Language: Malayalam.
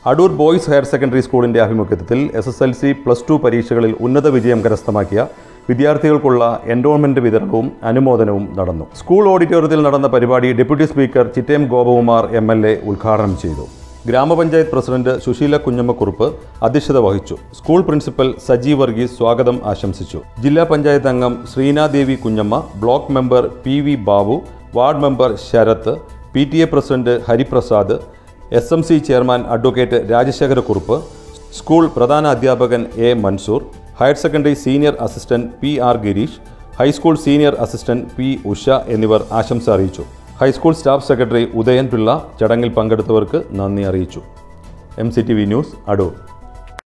അടൂർ ബോയ്സ് ഹയർ സെക്കൻഡറി സ്കൂളിന്റെ ആഭിമുഖ്യത്തിൽ S S L C plus two പരീക്ഷകളിൽ ഉന്നത വിജയം കരസ്ഥമാക്കിയ വിദ്യാർത്ഥികൾക്കുള്ള എൻറോൾമെന്റ് വിതരണവും അനുമോദനവും നടന്നു സ്കൂൾ ഓഡിറ്റോറിയത്തിൽ നടന്ന പരിപാടി deputy speaker Chittayam Gopakumar M L A ഉദ്ഘാടനം ചെയ്തു ഗ്രാമപഞ്ചായത്ത് പ്രസിഡന്റ് സുശീല കുഞ്ഞമ്മക്കുറുപ്പ് അധ്യക്ഷത വഹിച്ചു സ്കൂൾ പ്രിൻസിപ്പൽ സജി വർഗീസ് സ്വാഗതം ആശംസിച്ചു ജില്ലാ പഞ്ചായത്ത് അംഗം Sreenadevi Kunjamma block member P V Babu ward member Sarath P T A president Hariprasad S M C chairman advocate Rajasekharakurup school പ്രധാന അധ്യാപകൻ A Mansoor higher secondary senior assistant P R Gireesh high school senior assistant P Usha എന്നിവർ ആശംസ അറിയിച്ചു high school staff secretary Udayan Pillai ചടങ്ങിൽ പങ്കെടുത്തവർക്ക് നന്ദി അറിയിച്ചു M C T V news Adoor